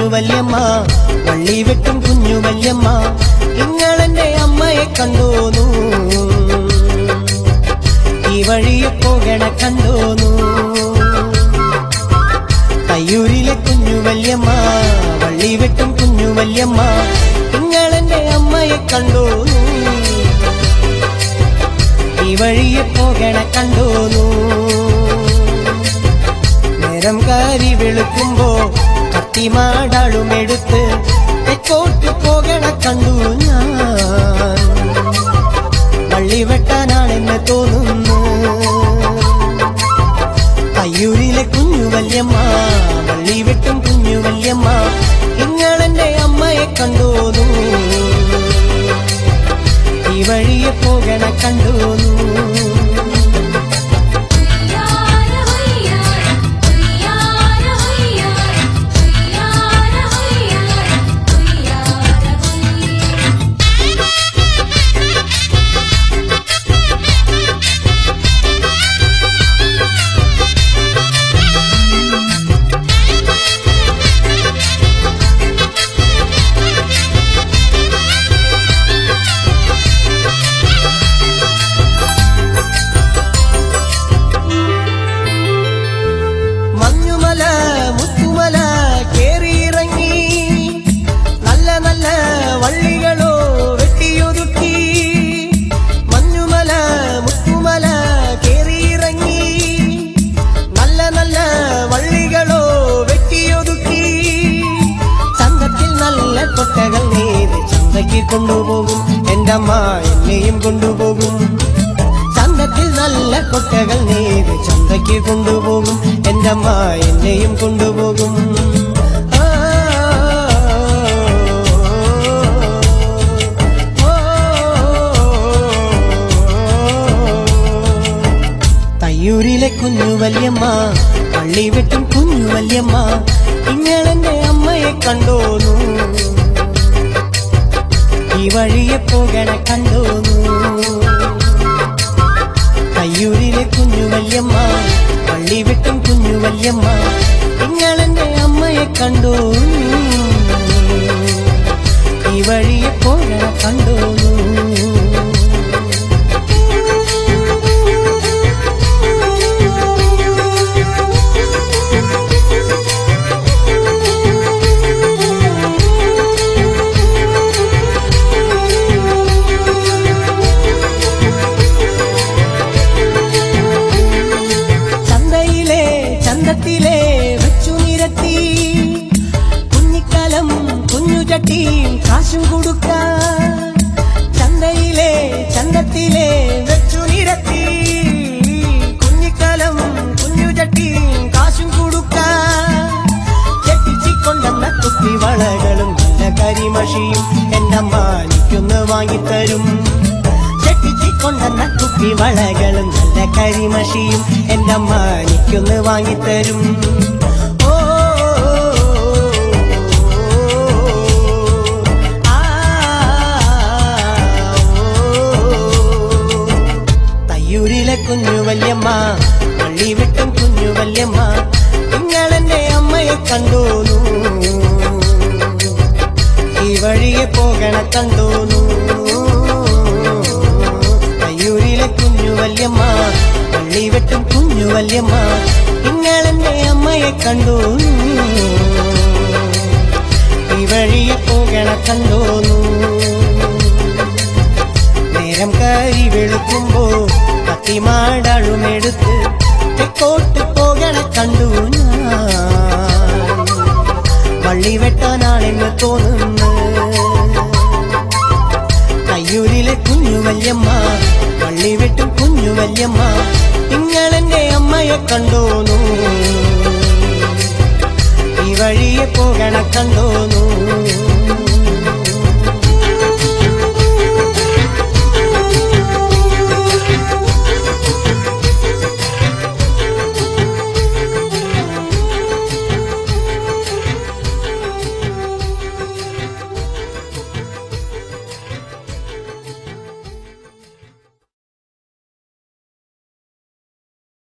വല്യമ്മ വള്ളി വെട്ടും കുഞ്ഞു വല്യമ്മ നിങ്ങളെന്റെ അമ്മയെ കണ്ടോന്നു ഈ വഴിയെ പോകണ കണ്ടോന്നു കയ്യൂരിലെ കുഞ്ഞു വല്യമ്മ വള്ളി വെട്ടും കുഞ്ഞു വല്യമ്മ നിങ്ങളെന്റെ അമ്മയെ കണ്ടോന്നു ഈ വഴിയെ പോകണ കണ്ടോന്നു നേരം കാരി വെളുക്കുമ്പോ കത്തിമാടാളും എടുത്ത് തെക്കോട്ട് പോകണ കണ്ടു ഞാൻ വള്ളി വെട്ടാനാണെന്ന് തോന്നുന്നു അയ്യൂരിലെ കുഞ്ഞു വല്യമ്മ വള്ളി വെട്ടും കുഞ്ഞു വല്യമ്മ നിങ്ങളെന്റെ അമ്മയെ കണ്ടോന്നു ഈ വഴിയെ പോകണ കണ്ടോന്നു ഹയ്യാര ഹയ്യാര ഹയ്യാര ഹയ്യാര ഹയ്യാര ഹയ്യാര ഹയ്യാര മഞ്ഞുമല മുത്തുമല കേറിയിറങ്ങി നല്ല നല്ല വള്ളികളോ വെട്ടിയൊതുക്കി മഞ്ഞുമല മുത്തുമല കേറിയിറങ്ങി നല്ല നല്ല വള്ളികളോ വെട്ടിയൊതുക്കി ചന്തത്തിൽ നല്ല കൊട്ടകൾ നേര് ചന്തയ്ക്ക് കൊണ്ടുപോകും എന്റെ അമ്മ എന്നെയും കൊണ്ടുപോകും ചന്തത്തിൽ നല്ല കൊട്ടകൾ നേര് ചന്തയ്ക്ക് കൊണ്ടുപോകും എന്റെ അമ്മ എന്നെയും കൊണ്ടുപോകും ആ, ഓ, തയ്യൂരിലെ കുഞ്ഞു വല്യമ്മ പള്ളി വെട്ടും കുഞ്ഞു വല്യമ്മ ഇങ്ങളെന്റെ അമ്മയെ കണ്ടോന്നു ഈ വഴിയെ പോകണ കണ്ടോന്നു കയ്യൂരിലെ കുഞ്ഞു വല്യമ്മ പള്ളി വെട്ടും കുഞ്ഞു വല്യമ്മ നിങ്ങളെന്റെ അമ്മയെ കണ്ടു ഈ വഴിയെ പോകണ കണ്ടോന്നു ചന്തയിലെ ചന്തത്തിലെ വെച്ചു നിരത്തി കുഞ്ഞിക്കലം കുഞ്ഞു ചട്ടിയും കാശും കൊടുക്ക ചന്തയിലെ ചന്തത്തിലെ വെച്ചു നിരത്തി കുഞ്ഞിക്കലം കുഞ്ഞു ചട്ടിയും കാശും കൊടുക്ക ചെട്ടിച്ചിക്കൊണ്ടെന്ന കുപ്പി വളകളും നല്ല കരിമഷിയും എന്റെ അമ്മ എനിക്കൊന്ന് വാങ്ങിത്തരും ചെട്ടിച്ചിക്കൊണ്ടെന്ന കുപ്പി വളകളും നല്ല കരിമഷിയും എന്റെ അമ്മ എനിക്കൊന്ന് വാങ്ങിത്തരും ഓ ആ, ഓ. തയ്യൂരിലെ കുഞ്ഞു വല്യമ്മ പള്ളി വിട്ടും കുഞ്ഞു വല്യമ്മ നിങ്ങളെന്റെ അമ്മയെ കണ്ടോന്നു ഈ വഴിയെ പോകണ കണ്ടോന്നു തയ്യൂരിലെ കുഞ്ഞു വല്യമ്മ പള്ളി വെട്ടും കുഞ്ഞു വല്യമ്മ നിങ്ങളെന്റെ അമ്മയെ കണ്ടോന്നു ഈ വഴിയെ പോകണ കണ്ടോന്നു നേരം കരി വെളുക്കുമ്പോ കത്തിമാടളുമെടുത്ത് തെക്കോട്ട് പോകണ കണ്ടു ഞാൻ വള്ളി വെട്ടാനാണെന്ന് തോന്നുന്നു കയ്യൂരിലെ കുഞ്ഞു വല്യമ്മ വള്ളി വെട്ടും കുഞ്ഞു വല്യമ്മ നിങ്ങളെന്റെ അമ്മയെ കണ്ടോന്നു ഈ വഴിയെ പോകണ കണ്ടോന്നു